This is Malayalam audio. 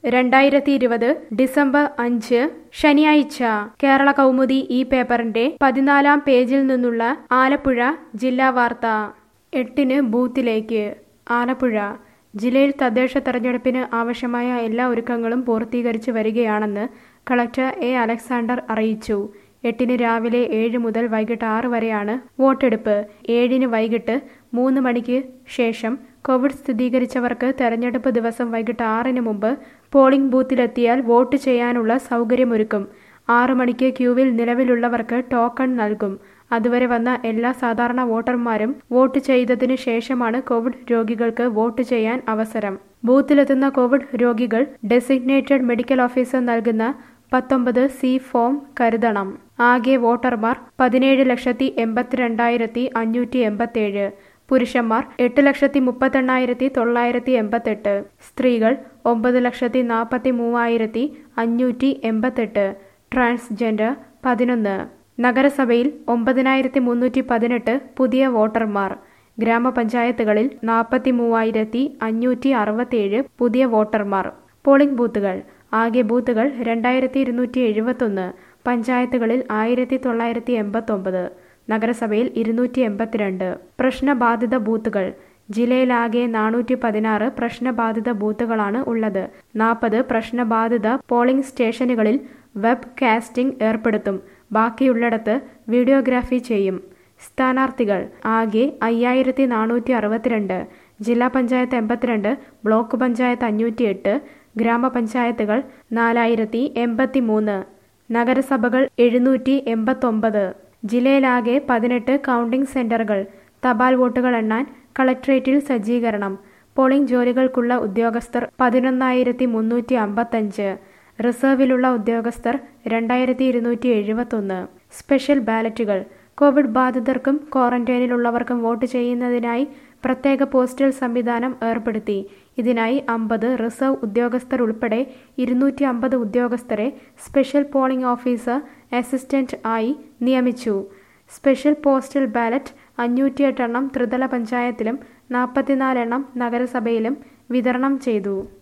രണ്ടായിരത്തി ഇരുപത് ഡിസംബർ അഞ്ച് ശനിയാഴ്ച കേരള കൗമുദി ഈ പേപ്പറിന്റെ പതിനാലാം പേജിൽ നിന്നുള്ള ആലപ്പുഴ ജില്ലാ വാർത്ത എട്ടിന് ബൂത്തിലേക്ക് ആലപ്പുഴ ജില്ലയിൽ തദ്ദേശ തെരഞ്ഞെടുപ്പിന് ആവശ്യമായ എല്ലാ ഒരുക്കങ്ങളും പൂർത്തീകരിച്ചു വരികയാണെന്ന് കളക്ടർ എ അലക്സാണ്ടർ അറിയിച്ചു എട്ടിന് രാവിലെ ഏഴ് മുതൽ വൈകിട്ട് ആറ് വരെയാണ് വോട്ടെടുപ്പ് ഏഴിന് വൈകിട്ട് മൂന്ന് മണിക്ക് ശേഷം കോവിഡ് സ്ഥിരീകരിച്ചവർക്ക് തെരഞ്ഞെടുപ്പ് ദിവസം വൈകിട്ട് ആറിന് മുമ്പ് പോളിംഗ് ബൂത്തിലെത്തിയാൽ വോട്ട് ചെയ്യാനുള്ള സൗകര്യമൊരുക്കും ആറു മണിക്ക് ക്യൂവിൽ നിലവിലുള്ളവർക്ക് ടോക്കൺ നൽകും അതുവരെ വന്ന എല്ലാ സാധാരണ വോട്ടർമാരും വോട്ട് ചെയ്തതിനു ശേഷമാണ് കോവിഡ് രോഗികൾക്ക് വോട്ട് ചെയ്യാൻ അവസരം ബൂത്തിലെത്തുന്ന കോവിഡ് രോഗികൾ ഡെസിഗ്നേറ്റഡ് മെഡിക്കൽ ഓഫീസർ നൽകുന്ന പത്തൊമ്പത് സി ഫോം കരുതണം ആകെ വോട്ടർമാർ പതിനേഴ് ലക്ഷത്തി എൺപത്തിരണ്ടായിരത്തി അഞ്ഞൂറ്റി എൺപത്തേഴ് പുരുഷന്മാർ എട്ട് ലക്ഷത്തി മുപ്പത്തെണ്ണായിരത്തി തൊള്ളായിരത്തി എൺപത്തെട്ട് സ്ത്രീകൾ ഒമ്പത് ലക്ഷത്തി നാൽപ്പത്തി മൂവായിരത്തി അഞ്ഞൂറ്റി എൺപത്തെട്ട് ട്രാൻസ്ജെൻഡർ പതിനൊന്ന് നഗരസഭയിൽ ഒമ്പതിനായിരത്തി മുന്നൂറ്റി പതിനെട്ട് പുതിയ വോട്ടർമാർ ഗ്രാമപഞ്ചായത്തുകളിൽ നാൽപ്പത്തി മൂവായിരത്തി അഞ്ഞൂറ്റി അറുപത്തിയേഴ് പുതിയ വോട്ടർമാർ പോളിംഗ് ബൂത്തുകൾ ആകെ ബൂത്തുകൾ രണ്ടായിരത്തി ഇരുന്നൂറ്റി എഴുപത്തൊന്ന് പഞ്ചായത്തുകളിൽ ആയിരത്തി തൊള്ളായിരത്തി എൺപത്തൊമ്പത് നഗരസഭയിൽ ഇരുന്നൂറ്റി എൺപത്തിരണ്ട് പ്രശ്നബാധിത ബൂത്തുകൾ ജില്ലയിലാകെ നാനൂറ്റി പതിനാറ് പ്രശ്നബാധിത ബൂത്തുകളാണ് ഉള്ളത് നാൽപ്പത് പ്രശ്നബാധിത പോളിംഗ് സ്റ്റേഷനുകളിൽ വെബ് കാസ്റ്റിംഗ് ഏർപ്പെടുത്തും ബാക്കിയുള്ളിടത്ത് വീഡിയോഗ്രാഫി ചെയ്യും സ്ഥാനാർത്ഥികൾ ആകെ അയ്യായിരത്തി നാനൂറ്റി അറുപത്തിരണ്ട് ജില്ലാ പഞ്ചായത്ത് എൺപത്തിരണ്ട് ബ്ലോക്ക് പഞ്ചായത്ത് അഞ്ഞൂറ്റിയെട്ട് ഗ്രാമപഞ്ചായത്തുകൾ നാലായിരത്തി എൺപത്തി മൂന്ന് നഗരസഭകൾ എഴുന്നൂറ്റി എൺപത്തൊമ്പത് ജില്ലയിലാകെ പതിനെട്ട് കൗണ്ടിംഗ് സെന്ററുകൾ തപാൽ വോട്ടുകൾ എണ്ണാൻ കളക്ട്രേറ്റിൽ സജ്ജീകരണം പോളിംഗ് ജോലികൾക്കുള്ള ഉദ്യോഗസ്ഥർ പതിനൊന്നായിരത്തി മുന്നൂറ്റി അമ്പത്തഞ്ച് റിസർവിലുള്ള ഉദ്യോഗസ്ഥർ രണ്ടായിരത്തി ഇരുന്നൂറ്റി എഴുപത്തൊന്ന് സ്പെഷ്യൽ ബാലറ്റുകൾ കോവിഡ് ബാധിതർക്കും ക്വാറന്റൈനിലുള്ളവർക്കും വോട്ട് ചെയ്യുന്നതിനായി പ്രത്യേക പോസ്റ്റൽ സംവിധാനം ഏർപ്പെടുത്തി ഇതിനായി അമ്പത് റിസർവ് ഉദ്യോഗസ്ഥർ ഉൾപ്പെടെ ഇരുന്നൂറ്റി അമ്പത് ഉദ്യോഗസ്ഥരെ സ്പെഷ്യൽ പോളിംഗ് ഓഫീസർ അസിസ്റ്റന്റ് ആയി നിയമിച്ചു സ്പെഷ്യൽ പോസ്റ്റൽ ബാലറ്റ് അഞ്ഞൂറ്റിയെട്ടെണ്ണം ത്രിതല പഞ്ചായത്തിലും നാൽപ്പത്തിനാലെണ്ണം നഗരസഭയിലും വിതരണം ചെയ്തു